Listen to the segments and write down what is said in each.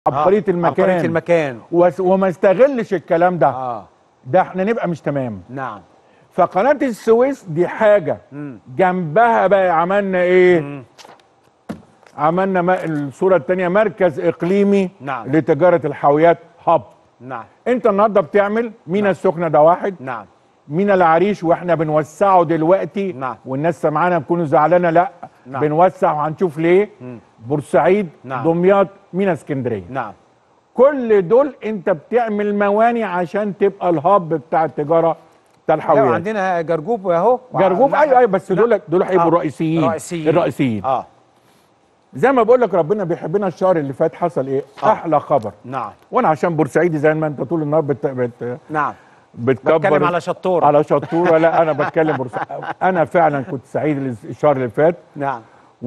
عبقريه المكان عبقريه المكان وس- وما استغلش الكلام ده اه ده احنا نبقى مش تمام نعم فقناه السويس دي حاجه مم. جنبها بقى عملنا ايه عملنا ما الصوره الثانيه مركز اقليمي نعم. لتجاره الحاويات هاب نعم انت النهارده بتعمل مينا السخنه ده واحد نعم مينا العريش واحنا بنوسعه دلوقتي نعم. والناس سمعانا بتكونوا زعلانه لا نعم. بنوسع وهنشوف ليه بورسعيد نعم. دمياط مينا اسكندريه نعم كل دول انت بتعمل مواني عشان تبقى الهاب بتاع التجاره بتاع لا الحاويات عندنا جرجوب اهو جرجوب لا، ايوه ايوه بس لا. دول دول هيبقوا آه. الرئيسيين الرئيسيين الرئيسيين اه زي ما بقول لك ربنا بيحبنا الشهر اللي فات حصل ايه آه. احلى خبر نعم وانا عشان بورسعيدي زي ما انت طول النهار بت... بت... نعم بتكبر بتكلم على شطوره على شطوره لا انا بتكلم بورسعيد انا فعلا كنت سعيد الشهر اللي فات نعم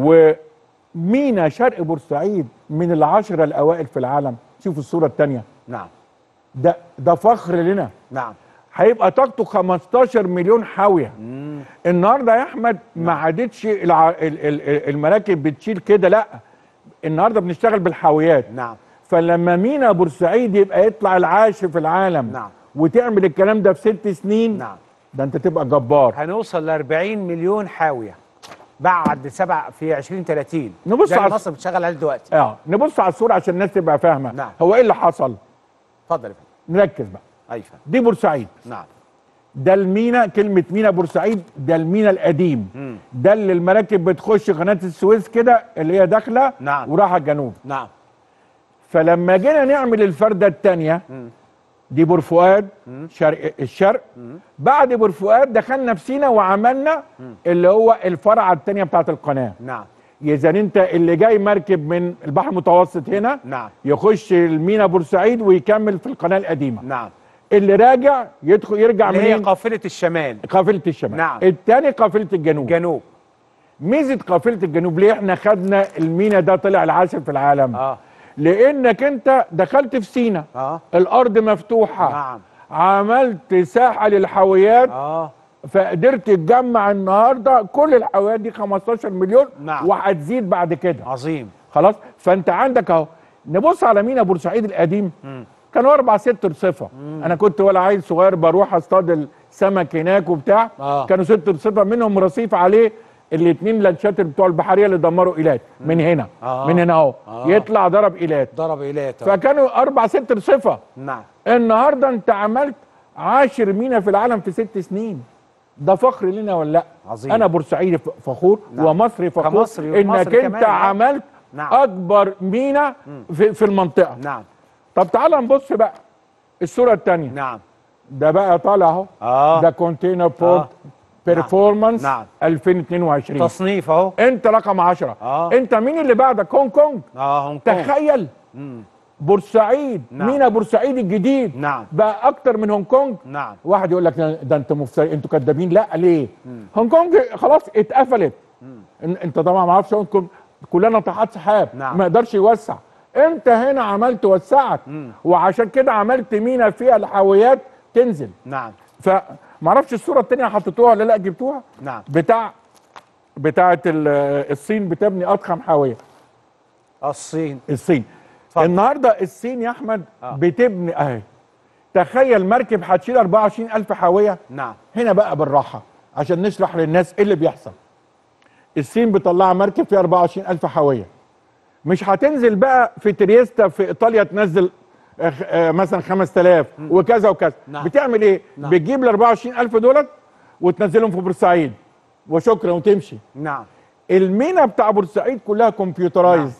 ومينا شرق بورسعيد من العشرة الاوائل في العالم شوفوا الصوره الثانيه نعم ده ده فخر لنا نعم هيبقى طاقته 15 مليون حاويه النهارده يا احمد ما عادتش الع... ال... ال... المراكب بتشيل كده لا النهارده بنشتغل بالحاويات نعم فلما مينا بورسعيد يبقى يطلع العاشر في العالم نعم. وتعمل الكلام ده في ست سنين نعم ده انت تبقى جبار هنوصل ل 40 مليون حاويه بعد سبع في 2030 نبص زي على- مصر بتشغل عليه دلوقتي اه نبص على الصوره عشان الناس تبقى فاهمه نعم. هو ايه اللي حصل اتفضل يا فندم نركز بقى ايوه فندم. دي بورسعيد نعم ده المينا كلمه مينا بورسعيد ده المينا القديم مم. ده اللي المراكب بتخش قناه السويس كده اللي هي داخله نعم. وراحه الجنوب نعم فلما جينا نعمل الفرده الثانيه دي بور فؤاد شرق الشرق بعد بور فؤاد دخلنا في سينا وعملنا اللي هو الفرعه الثانيه بتاعت القناه نعم اذا انت اللي جاي مركب من البحر المتوسط هنا نعم يخش المينا بورسعيد ويكمل في القناه القديمه نعم اللي راجع يدخل يرجع اللي هي منين قافله الشمال قافله الشمال نعم. الثاني قافله الجنوب جنوب ميزه قافله الجنوب ليه احنا خدنا المينا ده طلع العاشر في العالم اه لانك انت دخلت في سينا اه الارض مفتوحه نعم عملت ساحه للحاويات اه فقدرت تجمع النهارده كل الحاويات دي 15 مليون نعم. وهتزيد بعد كده عظيم خلاص فانت عندك اهو نبص على مينا بورسعيد القديم كانوا اربع ست رصفه انا كنت ولا عيل صغير بروح اصطاد السمك هناك وبتاع آه. كانوا ست رصفه منهم رصيف عليه الاثنين لانشات بتوع البحريه اللي دمروا ايلات من هنا آه. من هنا اهو آه. يطلع ضرب ايلات ضرب ايلات فكانوا اربع ست رصفه نعم النهارده انت عملت عاشر مينا في العالم في ست سنين ده فخر لنا ولا لا عظيم. انا بورسعيدي ف- فخور نعم. ومصري فخور كمصري انك ومصري انت كمان. عملت نعم. اكبر مينا في, في المنطقه نعم طب تعال نبص بقى الصوره الثانيه نعم ده بقى طالع اهو اه ده كونتينر بورت آه. بيرفورمانس نعم. 2022 تصنيف اهو انت رقم 10 آه. انت مين اللي بعدك هونج كونج اه هونج كونج تخيل مم. بورسعيد نعم. مينا بورسعيد الجديد نعم بقى اكتر من هونج كونج نعم واحد يقول لك ده- ده انتوا مفتري انتوا كدابين لا ليه؟ هونج كونج خلاص اتقفلت إن- انت طبعا ما اعرفش هونج كونج كلها ناطحات سحاب نعم. ما يقدرش يوسع انت هنا عملت وسعت وعشان كده عملت مينا فيها الحاويات تنزل نعم فما اعرفش الصوره الثانيه حطيتوها ولا لا جبتوها نعم بتاع بتاعه ال- الصين بتبني اضخم حاويه الصين الصين اتفضل. النهارده الصين يا احمد آه. بتبني اهي تخيل مركب هتشيل 24000 حاويه نعم هنا بقى بالراحه عشان نشرح للناس ايه اللي بيحصل الصين بتطلع مركب فيها 24000 حاويه مش هتنزل بقى في تريستا في ايطاليا تنزل آه، آه، مثلا 5000 وكذا وكذا نعم. بتعمل ايه نعم. بتجيب ال 24000 دولت وتنزلهم في بورسعيد وشكرا وتمشي نعم المينا بتاع بورسعيد كلها كمبيوترايز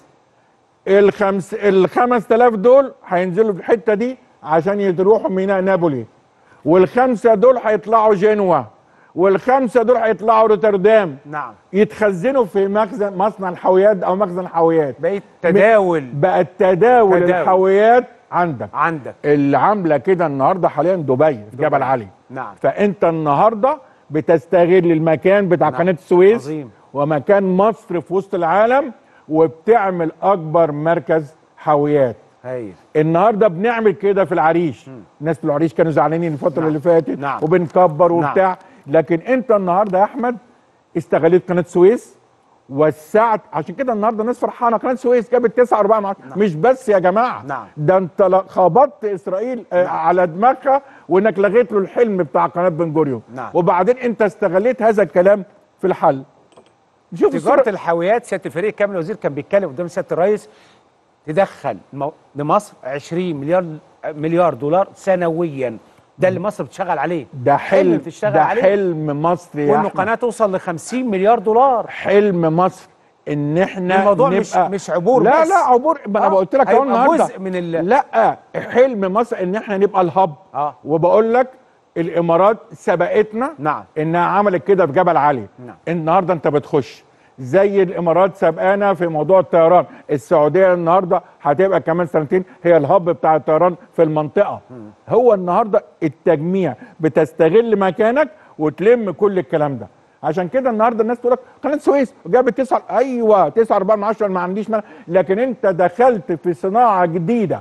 الخمس ال 5000 دول هينزلوا في الحته دي عشان يروحوا ميناء نابولي والخمسه دول هيطلعوا جنوا والخمسه دول هيطلعوا روتردام نعم يتخزنوا في مخزن مصنع الحاويات او مخزن الحاويات بقيت تداول بقى التداول تداول. الحاويات عندك عندك اللي عامله كده النهارده حاليا دبي في جبل علي نعم فانت النهارده بتستغل المكان بتاع نعم. قناه السويس عظيم. ومكان مصر في وسط العالم وبتعمل اكبر مركز حاويات هايل النهارده بنعمل كده في العريش الناس في العريش كانوا زعلانين الفتره نعم. اللي فاتت نعم. وبنكبر وبتاع لكن انت النهارده يا احمد استغليت قناه السويس وسعت عشان كده النهارده الناس فرحانه قناه السويس جابت 9 4 نعم. مش بس يا جماعه نعم. ده انت ل- خبطت اسرائيل آه على دماغها وانك لغيت له الحلم بتاع قناه بن جوريون نعم. وبعدين انت استغليت هذا الكلام في الحل شوف تجاره الصورة- الحاويات سياده الفريق كامل الوزير كان بيتكلم قدام سياده الرئيس تدخل مو- لمصر 20 مليار مليار دولار سنويا ده اللي مصر بتشتغل عليه ده حلم بتشتغل ده عليه حلم مصر يا وانه أحمد. قناه توصل ل 50 مليار دولار حلم مصر ان احنا الموضوع نبقى مش- مش عبور لا بس. لا عبور ما انا آه، قلت لك اهو هيبقى النهارده جزء من ال- لا حلم مصر ان احنا نبقى الهب آه. وبقول لك الامارات سبقتنا نعم. انها عملت كده في جبل علي نعم. النهارده انت بتخش زي الامارات سابقانا في موضوع الطيران السعوديه النهارده هتبقى كمان سنتين هي الهب بتاع الطيران في المنطقه هو النهارده التجميع بتستغل مكانك وتلم كل الكلام ده عشان كده النهارده الناس تقول لك قناه السويس جابت 9 ايوه 9 4 من 10 ما عنديش مانع لكن انت دخلت في صناعه جديده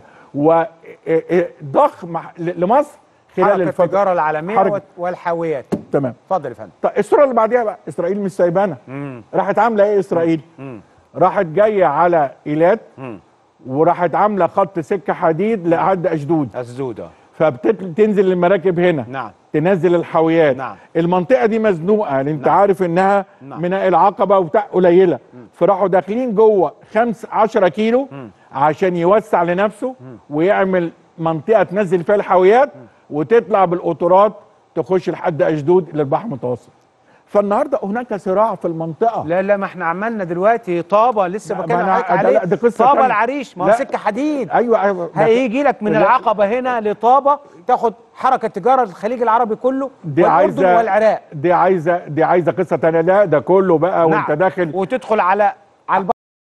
وضخمه لمصر خلال حركه الفتره التجاره العالميه حركة. وال- والحاويات تمام اتفضل يا فندم طيب الصوره اللي بعديها بقى اسرائيل مش سايبانا راحت عامله ايه اسرائيل راحت جايه على ايلات وراحت عامله خط سكه حديد لحد اشدود الزوده فبتنزل المراكب هنا نعم. تنزل الحاويات نعم. المنطقه دي مزنوقه لان انت نعم. عارف انها نعم. ميناء العقبه وبتاع قليله فراحوا داخلين جوه 5 10 كيلو عشان يوسع لنفسه ويعمل منطقه تنزل فيها الحاويات وتطلع بالقطارات تخش لحد اشدود للبحر المتوسط فالنهارده هناك صراع في المنطقه لا لا ما احنا عملنا دلوقتي طابه لسه لا، بتكلم ما أنا- حضرتك ده- عليه لا، دي قصة طابه تانية. العريش ما هو لا. سكه حديد ايوه ايوه ده- هيجي لك من لا. العقبه هنا لطابه تاخد حركه تجاره الخليج العربي كله دي والاردن عايزه والعراق دي عايزه دي عايزه قصه تانية لا ده كله بقى وانت نعم. داخل وتدخل على